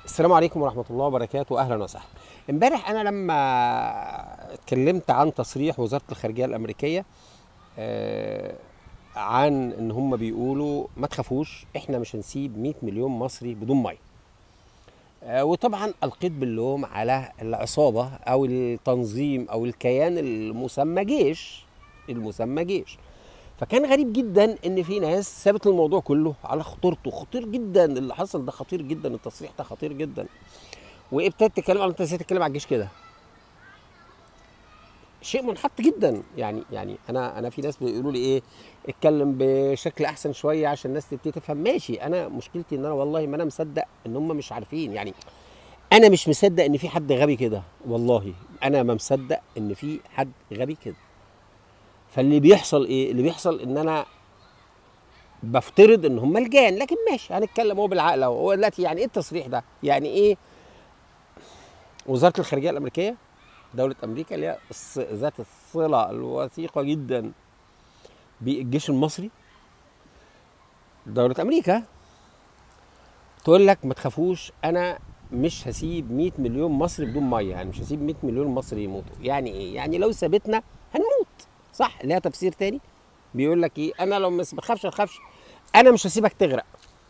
السلام عليكم ورحمة الله وبركاته أهلا وسهلا. امبارح أنا لما اتكلمت عن تصريح وزارة الخارجية الأمريكية آه، عن إن هم بيقولوا ما تخافوش إحنا مش هنسيب 100 مليون مصري بدون مية. آه، وطبعا ألقيت باللوم على العصابة أو التنظيم أو الكيان المسمى جيش المسمى جيش. فكان غريب جدا ان في ناس سابت الموضوع كله على خطورته خطير جدا اللي حصل ده خطير جدا التصريح ده خطير جدا وابتدت تتكلم على انت ازاي تتكلم على الجيش كده شيء منحط جدا يعني يعني انا انا في ناس بيقولوا لي ايه اتكلم بشكل احسن شويه عشان الناس تبتدي تفهم ماشي انا مشكلتي ان انا والله ما انا مصدق ان هم مش عارفين يعني انا مش مصدق ان في حد غبي كده والله انا ما مصدق ان في حد غبي كده فاللي بيحصل ايه اللي بيحصل ان انا بفترض ان هم لجان لكن ماشي هنتكلم هو بالعقل اهو هو دلوقتي يعني ايه التصريح ده يعني ايه وزاره الخارجيه الامريكيه دوله امريكا اللي هي الص- ذات الصله الوثيقه جدا بالجيش المصري دوله امريكا تقول لك ما تخافوش انا مش هسيب 100 مليون مصري بدون ميه يعني مش هسيب 100 مليون مصري يموتوا يعني ايه يعني لو سابتنا هنموت صح ليها تفسير تاني بيقول لك ايه انا لو مس- ما تخافش ما تخافش انا مش هسيبك تغرق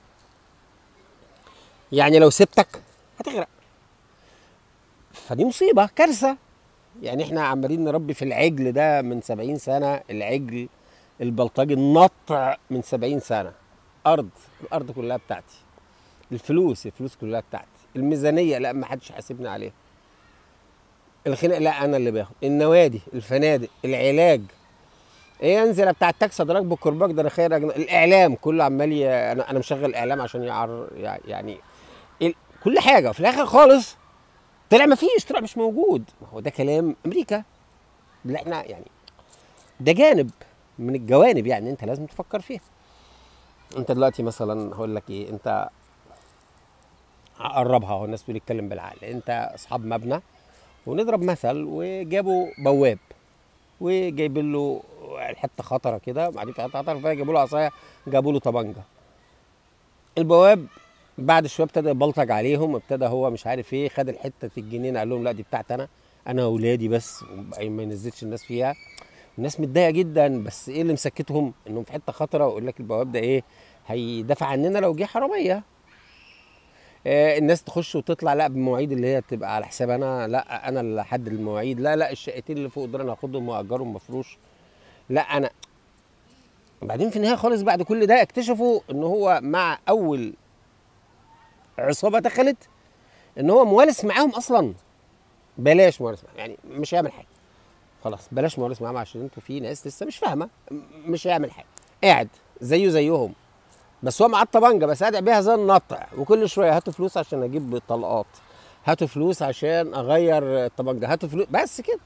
يعني لو سبتك هتغرق فدي مصيبه كارثه يعني احنا عمالين نربي في العجل ده من 70 سنه العجل البلطجي النطع من 70 سنه ارض الارض كلها بتاعتي الفلوس الفلوس كلها بتاعتي الميزانيه لا ما حدش حاسبني عليها الخناق لا انا اللي باخد النوادي الفنادق العلاج ايه انزل بتاع التاكسي ادراك بالكرباج ده انا خير أجن... الاعلام كله عمال ي... انا انا مشغل اعلام عشان يعر يعني ال... كل حاجه وفي الاخر خالص طلع ما فيش طلع مش موجود ما هو ده كلام امريكا اللي احنا يعني ده جانب من الجوانب يعني انت لازم تفكر فيها انت دلوقتي مثلا هقول لك ايه انت قربها هو الناس بتقول اتكلم بالعقل انت اصحاب مبنى ونضرب مثل وجابوا بواب وجايبين له الحته خطره كده وبعدين في حته خطره فجابوا له عصايه جابوا له طبنجه البواب بعد شويه ابتدى يبلطج عليهم ابتدى هو مش عارف ايه خد الحته في الجنينه قال لهم لا دي بتاعتي انا انا واولادي بس وبقى ما ينزلش الناس فيها الناس متضايقه جدا بس ايه اللي مسكتهم انهم في حته خطره ويقول لك البواب ده ايه هيدافع عننا لو جه حراميه آه، الناس تخش وتطلع لا بمواعيد اللي هي تبقى على حساب انا لا انا اللي حد المواعيد لا لا الشقتين اللي فوق دول انا هاخدهم واجرهم مفروش لا انا وبعدين في النهايه خالص بعد كل ده اكتشفوا ان هو مع اول عصابه دخلت ان هو موالس معاهم اصلا بلاش موالس معاهم يعني مش هيعمل حاجه خلاص بلاش موالس معاهم عشان انتوا في ناس لسه مش فاهمه م- مش هيعمل حاجه قاعد زيه زيهم بس هو معاه الطبنجه بس قاعد بيها زي النطع وكل شويه هاتوا فلوس عشان اجيب طلقات هاتوا فلوس عشان اغير الطبنجه هاتوا فلوس بس كده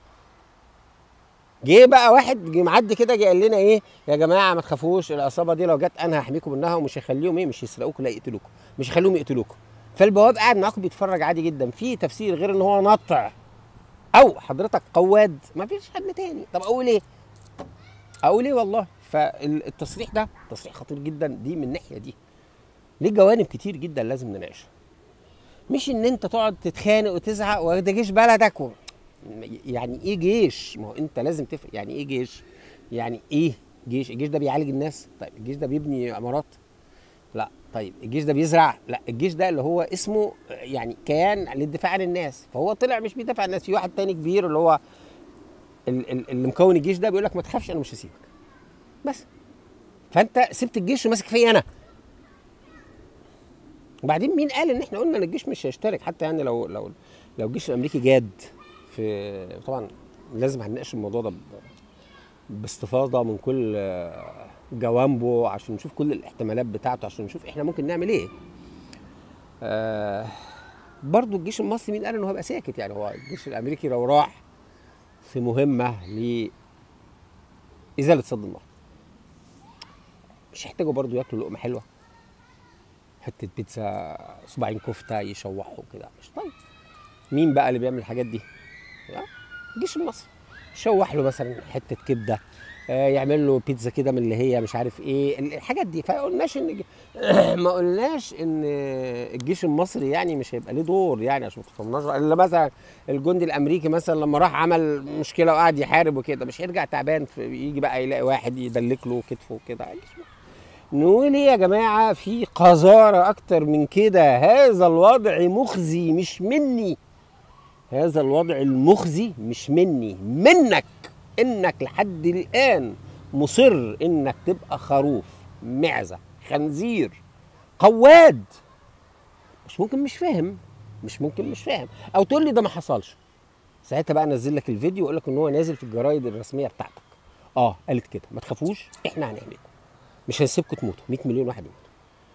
جه بقى واحد جه معدي كده جه قال لنا ايه يا جماعه ما تخافوش العصابه دي لو جت انا هحميكم منها ومش هيخليهم ايه مش يسرقوكم لا يقتلوكم مش هيخليهم يقتلوكم فالبواب قاعد معاكم بيتفرج عادي جدا في تفسير غير ان هو نطع او حضرتك قواد ما فيش حل تاني طب اقول ايه اقول ايه والله فالتصريح ده تصريح خطير جدا دي من الناحيه دي ليه جوانب كتير جدا لازم نناقشها مش ان انت تقعد تتخانق وتزعق وده جيش بلدك و... يعني ايه جيش ما هو انت لازم تفهم يعني ايه جيش يعني ايه جيش الجيش ده بيعالج الناس طيب الجيش ده بيبني عمارات لا طيب الجيش ده بيزرع لا الجيش ده اللي هو اسمه يعني كيان للدفاع عن الناس فهو طلع مش بيدافع عن الناس في واحد تاني كبير اللي هو ال- ال- اللي مكون الجيش ده بيقول لك ما تخافش انا مش هسيبك بس فانت سبت الجيش وماسك فيا انا وبعدين مين قال ان احنا قلنا ان الجيش مش هيشترك حتى يعني لو لو لو الجيش الامريكي جاد في طبعا لازم هنناقش الموضوع ده ب- باستفاضه من كل آه، جوانبه عشان نشوف كل الاحتمالات بتاعته عشان نشوف احنا ممكن نعمل ايه آه برضو الجيش المصري مين قال انه هيبقى ساكت يعني هو الجيش الامريكي لو راح في مهمه لازاله صد النهر مش يحتاجوا برضو ياكلوا لقمه حلوه حته بيتزا صباعين كفته يشوحوا كده مش طيب مين بقى اللي بيعمل الحاجات دي؟ آه، الجيش المصري شوح له مثلا حته كبده آه، يعمل له بيتزا كده من اللي هي مش عارف ايه الحاجات دي فقلناش ان ما قلناش ان الجيش المصري يعني مش هيبقى ليه دور يعني عشان ما تفهمناش الا مثلا الجندي الامريكي مثلا لما راح عمل مشكله وقعد يحارب وكده مش هيرجع تعبان في- يجي بقى يلاقي واحد يدلك له كتفه وكده نقول ايه يا جماعه في قذاره اكتر من كده هذا الوضع مخزي مش مني هذا الوضع المخزي مش مني منك انك لحد الان مصر انك تبقى خروف معزه خنزير قواد مش ممكن مش فاهم مش ممكن مش فاهم او تقول لي ده ما حصلش ساعتها بقى انزل لك الفيديو واقول لك ان هو نازل في الجرايد الرسميه بتاعتك اه قالت كده ما تخافوش احنا هنعملكم مش هنسيبكم تموتوا 100 مليون واحد يموتوا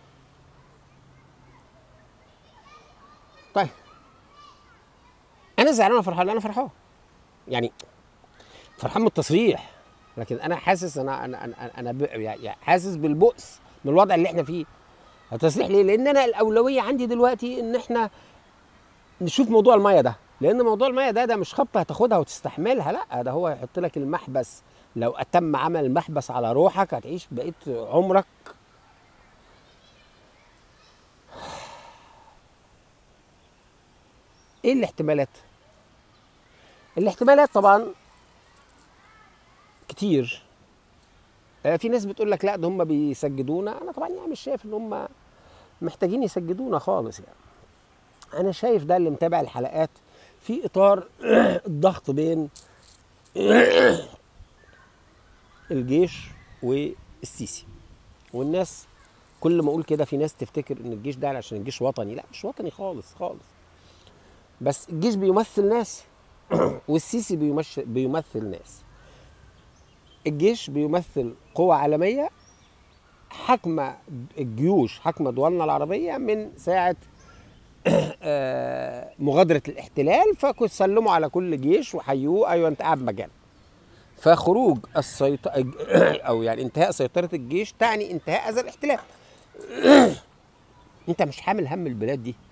طيب انا زعلان ولا فرحان لا انا فرحان يعني فرحان من التصريح لكن انا حاسس انا انا انا, أنا ب- يعني حاسس بالبؤس من الوضع اللي احنا فيه التصريح ليه لان انا الاولويه عندي دلوقتي ان احنا نشوف موضوع الميه ده لان موضوع الميه ده ده مش خبطه هتاخدها وتستحملها لا ده هو يحط لك المحبس لو اتم عمل المحبس على روحك هتعيش بقيه عمرك ايه الاحتمالات الاحتمالات طبعا كتير آه، في ناس بتقول لك لا ده هم بيسجدونا انا طبعا يعني مش شايف ان هم محتاجين يسجدونا خالص يعني انا شايف ده اللي متابع الحلقات في اطار الضغط بين الجيش والسيسي والناس كل ما اقول كده في ناس تفتكر ان الجيش ده عشان الجيش وطني لا مش وطني خالص خالص بس الجيش بيمثل ناس والسيسي بيمش بيمثل ناس الجيش بيمثل قوة عالمية حكم الجيوش حكم دولنا العربية من ساعة آه، مغادرة الاحتلال فكنت سلموا على كل جيش وحيوه أيوة أنت قاعد مكانك فخروج السيطرة أو يعني انتهاء سيطرة الجيش تعني انتهاء هذا الاحتلال أنت مش حامل هم البلاد دي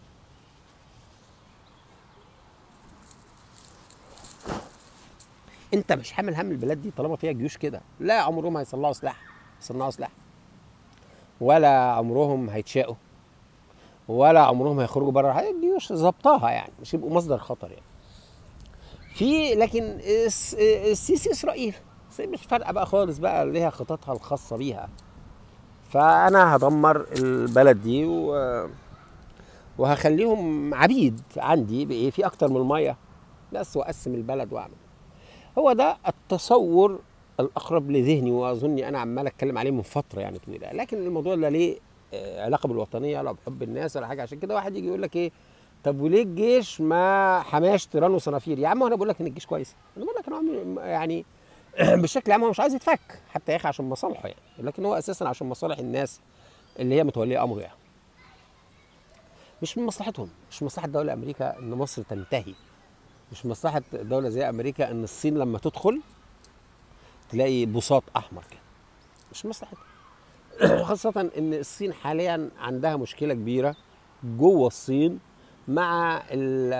انت مش حامل هم البلاد دي طالما فيها جيوش كده لا عمرهم هيصنعوا سلاح يصنعوا سلاح ولا عمرهم هيتشاقوا ولا عمرهم هيخرجوا بره هي الجيوش ظبطاها يعني مش يبقوا مصدر خطر يعني في لكن الس- السيسي اسرائيل مش فارقه بقى خالص بقى ليها خططها الخاصه بيها فانا هدمر البلد دي و... وهخليهم عبيد عندي بايه في اكتر من الميه بس واقسم البلد واعمل هو ده التصور الاقرب لذهني واظني انا عمال اتكلم عليه من فتره يعني طويله لكن الموضوع لا ليه آه، علاقه بالوطنيه ولا بحب الناس ولا حاجه عشان كده واحد يجي يقول لك ايه طب وليه الجيش ما حماش تيران وصنافير يا عم انا بقول لك ان الجيش كويس انا بقول لك انا عم- يعني بشكل عام هو مش عايز يتفك حتى يا اخي عشان مصالحه يعني لكن هو اساسا عشان مصالح الناس اللي هي متوليه امره يعني مش من مصلحتهم مش من مصلحه دوله امريكا ان مصر تنتهي مش من مصلحه دوله زي امريكا ان الصين لما تدخل تلاقي بساط احمر كده مش من مصلحتها خاصة إن الصين حاليا عندها مشكلة كبيرة جوه الصين مع ال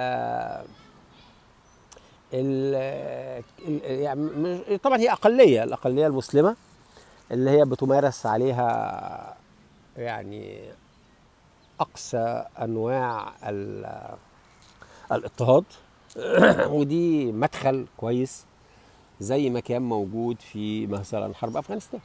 ال ال- يعني مش- طبعا هي أقلية الأقلية المسلمة اللي هي بتمارس عليها يعني أقصى أنواع ال- الاضطهاد ودي مدخل كويس زي ما كان موجود في مثلا حرب أفغانستان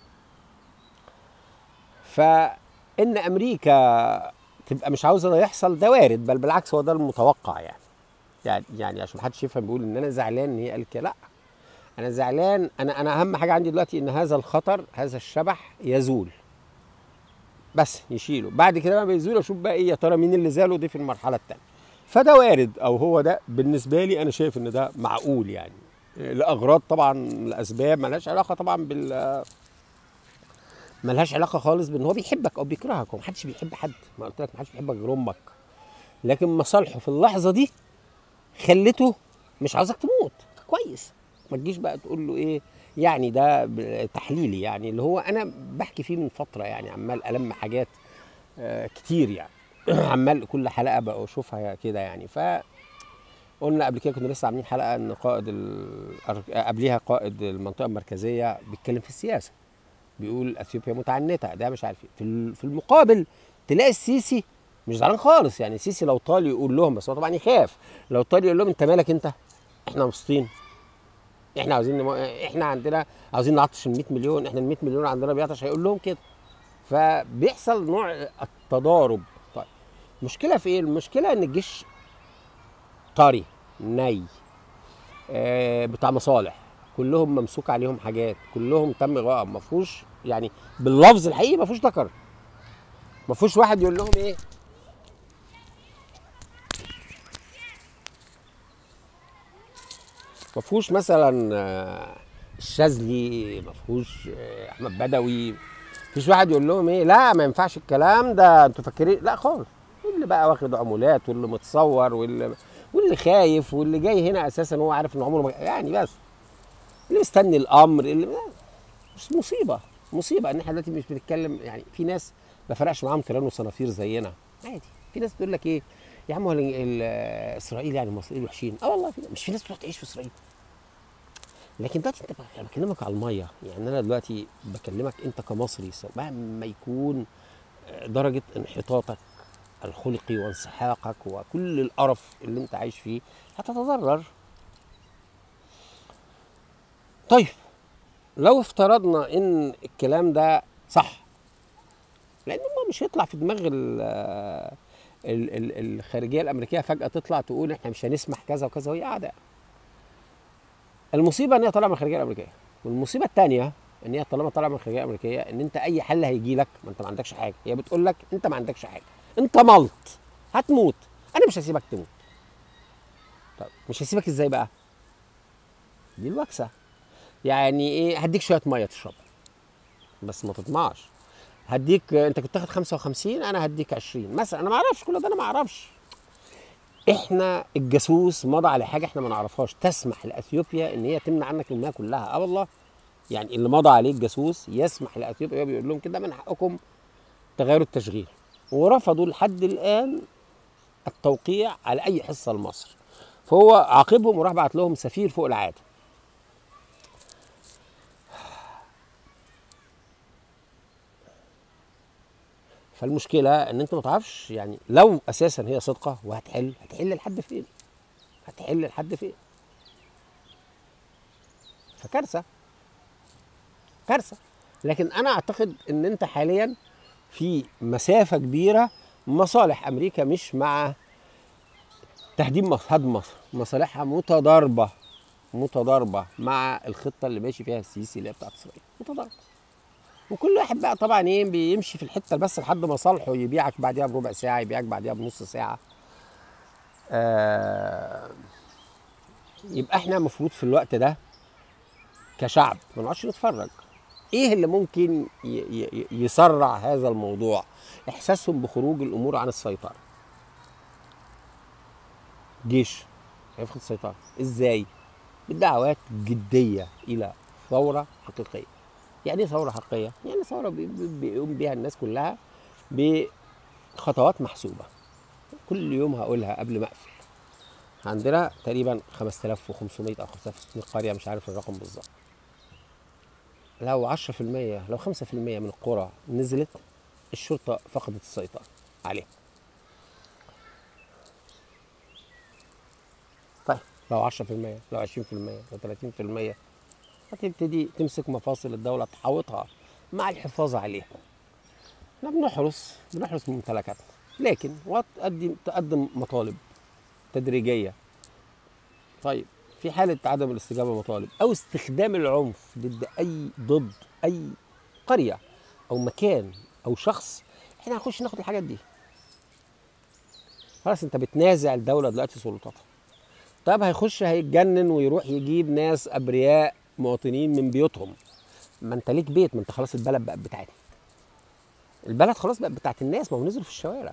فان امريكا تبقى مش عاوزه ده يحصل ده وارد بل بالعكس هو ده المتوقع يعني يعني يعني عشان محدش يفهم بيقول ان انا زعلان ان هي قالت كده لا انا زعلان انا انا اهم حاجه عندي دلوقتي ان هذا الخطر هذا الشبح يزول بس يشيله بعد كده ما بيزول اشوف بقى ايه يا ترى مين اللي زاله دي في المرحله الثانيه فده وارد او هو ده بالنسبه لي انا شايف ان ده معقول يعني لاغراض طبعا لاسباب ملهاش علاقه طبعا بال ملهاش علاقه خالص بان هو بيحبك او بيكرهك هو محدش بيحب حد ما قلت لك محدش بيحبك غير امك لكن مصالحه في اللحظه دي خلته مش عاوزك تموت كويس ما تجيش بقى تقول له ايه يعني ده ب- تحليلي يعني اللي هو انا بحكي فيه من فتره يعني عمال الم حاجات آه، كتير يعني عمال كل حلقه بقى اشوفها كده يعني ف قلنا قبل كده كنا لسه عاملين حلقه ان قائد ال... قبليها قائد المنطقه المركزيه بيتكلم في السياسه بيقول اثيوبيا متعنته ده مش عارف ايه في ال- في المقابل تلاقي السيسي مش زعلان خالص يعني السيسي لو طال يقول لهم بس هو طبعا يخاف لو طال يقول لهم انت مالك انت احنا مبسوطين احنا عاوزين نمو... احنا عندنا عاوزين نعطش ال 100 مليون احنا ال 100 مليون عندنا بيعطش هيقول لهم كده فبيحصل نوع التضارب طيب المشكله في ايه المشكله ان الجيش طري ني آه بتاع مصالح كلهم ممسوك عليهم حاجات كلهم تم غاء ما فيهوش يعني باللفظ الحقيقي ما فيهوش ذكر ما فيهوش واحد يقول لهم ايه ما فيهوش مثلا آه، الشاذلي ما فيهوش آه، احمد بدوي ما فيش واحد يقول لهم ايه لا ما ينفعش الكلام ده انتوا فاكرين لا خالص اللي بقى واخد عمولات واللي متصور واللي واللي خايف واللي جاي هنا اساسا هو عارف ان عمره ما يعني بس اللي مستني الامر اللي مش مصيبه مصيبه ان احنا دلوقتي مش بنتكلم يعني في ناس ما فرقش معاهم تيران وصنافير زينا عادي في ناس تقول لك ايه يا عم هو ال- ال- اسرائيل يعني المصريين وحشين اه والله في مش في ناس تروح تعيش في اسرائيل لكن دلوقتي انت ب- انا بكلمك على الميه يعني انا دلوقتي بكلمك انت كمصري سواء مهما يكون درجه انحطاطك الخلقي وانسحاقك وكل القرف اللي انت عايش فيه هتتضرر طيب لو افترضنا ان الكلام ده صح لان ما مش هيطلع في دماغ ال ال ال الخارجيه الامريكيه فجاه تطلع تقول احنا مش هنسمح كذا وكذا وهي قاعده المصيبه ان هي طالعه من الخارجيه الامريكيه والمصيبه الثانيه ان هي طالما طالعه من الخارجيه الامريكيه ان انت اي حل هيجي لك ما انت ما عندكش حاجه هي بتقول لك انت ما عندكش حاجه انت ملط هتموت انا مش هسيبك تموت طب مش هسيبك ازاي بقى دي الوكسه يعني ايه هديك شويه ميه تشربها بس ما تطمعش هديك انت كنت تاخد 55 انا هديك 20 مثلا انا ما اعرفش كل ده انا ما اعرفش احنا الجاسوس مضى على حاجه احنا ما نعرفهاش تسمح لاثيوبيا ان هي تمنع عنك المياه كلها اه والله يعني اللي مضى عليه الجاسوس يسمح لاثيوبيا هو بيقول لهم كده من حقكم تغيروا التشغيل ورفضوا لحد الان التوقيع على اي حصه لمصر فهو عاقبهم وراح بعت لهم سفير فوق العاده فالمشكله ان انت ما تعرفش يعني لو اساسا هي صدقه وهتحل هتحل لحد فين هتحل لحد فين فكارثه كارثه لكن انا اعتقد ان انت حاليا في مسافه كبيره مصالح امريكا مش مع تهديم مصر هدم مصر مصالحها متضاربه متضاربه مع الخطه اللي ماشي فيها السيسي اللي هي بتاعت اسرائيل متضاربه وكل واحد بقى طبعا ايه بيمشي في الحته بس لحد مصالحه يبيعك بعديها بربع ساعه يبيعك بعديها بنص ساعه آه يبقى احنا المفروض في الوقت ده كشعب ما نقعدش نتفرج ايه اللي ممكن ي- ي- يسرع هذا الموضوع احساسهم بخروج الامور عن السيطره جيش هيفقد السيطره ازاي بالدعوات جديه الى ثوره حقيقيه يعني ايه ثوره حقيقيه يعني ثوره بي- بي- بيقوم بيها الناس كلها بخطوات محسوبه كل يوم هقولها قبل ما اقفل عندنا تقريبا 5500 او 5600 قريه مش عارف الرقم بالظبط لو 10% لو 5% من القرى نزلت الشرطه فقدت السيطره عليها طيب لو 10% لو 20% لو 30% هتبتدي تمسك مفاصل الدولة تحاوطها مع الحفاظ عليها احنا بنحرس بنحرس ممتلكاتنا لكن وتقدم تقدم مطالب تدريجية طيب في حالة عدم الاستجابة مطالب أو استخدام العنف ضد أي ضد أي قرية أو مكان أو شخص احنا هنخش ناخد الحاجات دي خلاص انت بتنازع الدولة دلوقتي سلطاتها طب هيخش هيتجنن ويروح يجيب ناس ابرياء مواطنين من بيوتهم ما انت ليك بيت ما انت خلاص البلد بقت بتاعتك البلد خلاص بقت بتاعت الناس ما هو نزلوا في الشوارع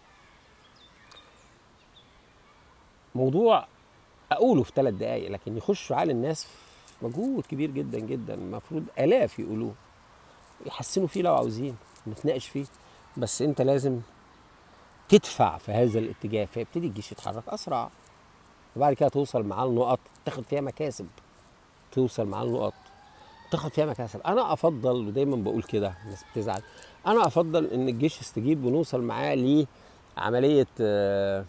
موضوع اقوله في ثلاث دقايق لكن يخشوا على الناس في مجهود كبير جدا جدا المفروض الاف يقولوه يحسنوا فيه لو عاوزين نتناقش فيه بس انت لازم تدفع في هذا الاتجاه فيبتدي الجيش يتحرك اسرع وبعد كده توصل معاه النقط تاخد فيها مكاسب توصل معاه النقط تاخد فيها مكاسب انا افضل ودايما بقول كده الناس بتزعل انا افضل ان الجيش يستجيب ونوصل معاه لعمليه آه،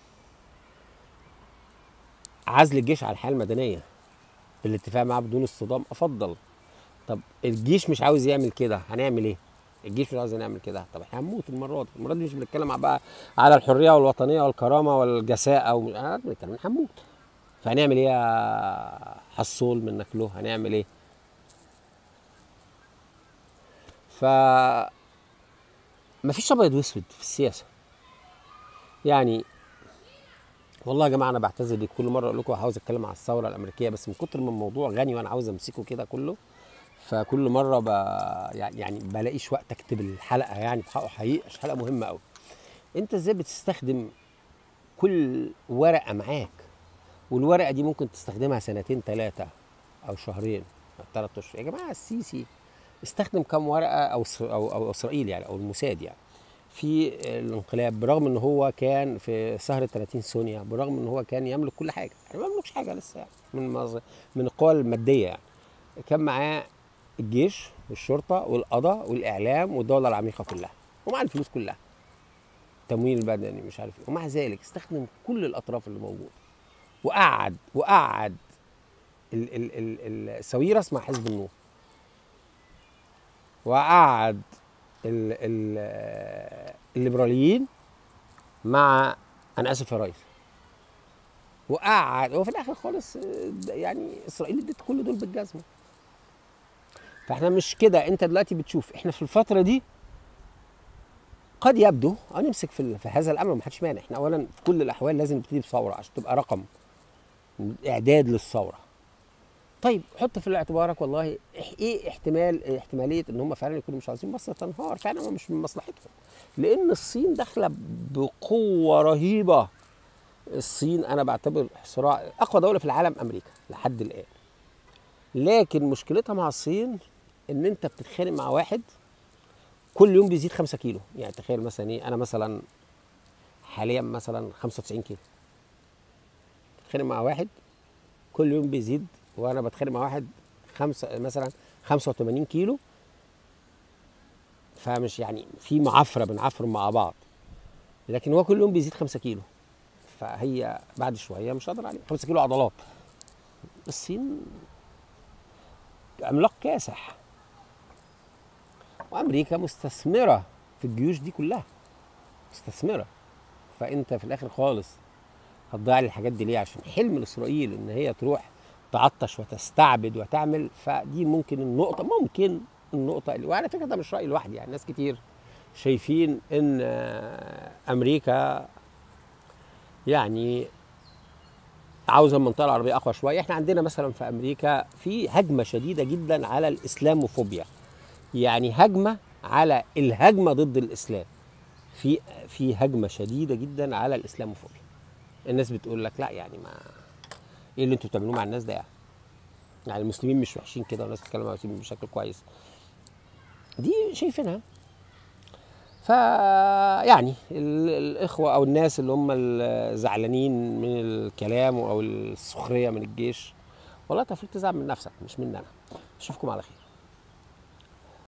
عزل الجيش على الحياه المدنيه بالاتفاق معاه بدون اصطدام افضل طب الجيش مش عاوز يعمل كده هنعمل ايه الجيش مش عاوز نعمل كده طب احنا هنموت المره دي المره دي مش بنتكلم بقى على الحريه والوطنيه والكرامه والجساء او انا بنتكلم هنموت فهنعمل ايه يا حصول منك له هنعمل ايه ف مفيش ابيض واسود في السياسه يعني والله يا جماعه انا بعتذر ليك كل مره اقول لكم عاوز اتكلم على الثوره الامريكيه بس من كتر ما الموضوع غني وانا عاوز امسكه كده كله فكل مره ب... يعني بلاقيش وقت اكتب الحلقه يعني بحقه حقيقه حلقه مهمه قوي انت ازاي بتستخدم كل ورقه معاك والورقه دي ممكن تستخدمها سنتين ثلاثه او شهرين او ثلاث اشهر يا جماعه السيسي استخدم كم ورقه او او او اسرائيل يعني او الموساد يعني في الانقلاب برغم ان هو كان في سهره 30 سونيا برغم ان هو كان يملك كل حاجه يعني ما يملكش حاجه لسه يعني من من القوى الماديه يعني كان معاه الجيش والشرطه والقضاء والاعلام والدوله العميقه كلها ومع الفلوس كلها التمويل البدني مش عارف ايه ومع ذلك استخدم كل الاطراف اللي موجوده وقعد وقعد ال ال ال الساويرس مع حزب النور وقعد ال ال الليبراليين مع انا اسف يا ريس وقعد وفي الاخر خالص يعني اسرائيل ادت كل دول بالجزمه فاحنا مش كده انت دلوقتي بتشوف احنا في الفتره دي قد يبدو اه نمسك في, في هذا الامر ومحدش مانع احنا اولا في كل الاحوال لازم نبتدي بثوره عشان تبقى رقم اعداد للثوره طيب حط في اعتبارك والله ايه احتمال احتماليه ان هم فعلا يكونوا مش عايزين مصر تنهار فعلا مش من مصلحتهم لان الصين داخله بقوه رهيبه الصين انا بعتبر صراع اقوى دوله في العالم امريكا لحد الان لكن مشكلتها مع الصين ان انت بتتخانق مع واحد كل يوم بيزيد 5 كيلو يعني تخيل مثلا ايه انا مثلا حاليا مثلا 95 كيلو بتخانق مع واحد كل يوم بيزيد وانا بتخانق مع واحد خمسة مثلا 85 كيلو فمش يعني في معفره بنعفر مع بعض لكن هو كل يوم بيزيد 5 كيلو فهي بعد شويه مش هقدر عليه 5 كيلو عضلات الصين عملاق كاسح وامريكا مستثمره في الجيوش دي كلها مستثمره فانت في الاخر خالص هتضيع لي الحاجات دي ليه عشان حلم لاسرائيل ان هي تروح تعطش وتستعبد وتعمل فدي ممكن النقطه ممكن النقطه اللي وعلى فكره ده مش رايي لوحدي يعني ناس كتير شايفين ان امريكا يعني عاوزه المنطقه العربيه اقوى شويه احنا عندنا مثلا في امريكا في هجمه شديده جدا على الاسلاموفوبيا يعني هجمه على الهجمه ضد الاسلام في في هجمه شديده جدا على الاسلاموفوبيا الناس بتقول لك لا يعني ما ايه اللي انتوا بتعملوه مع الناس ده يعني يعني المسلمين مش وحشين كده والناس بتتكلم عن المسلمين بشكل كويس دي شايفينها ف يعني الاخوه او الناس اللي هم الزعلانين من الكلام او السخريه من الجيش والله انت المفروض تزعل من نفسك مش مني انا اشوفكم على خير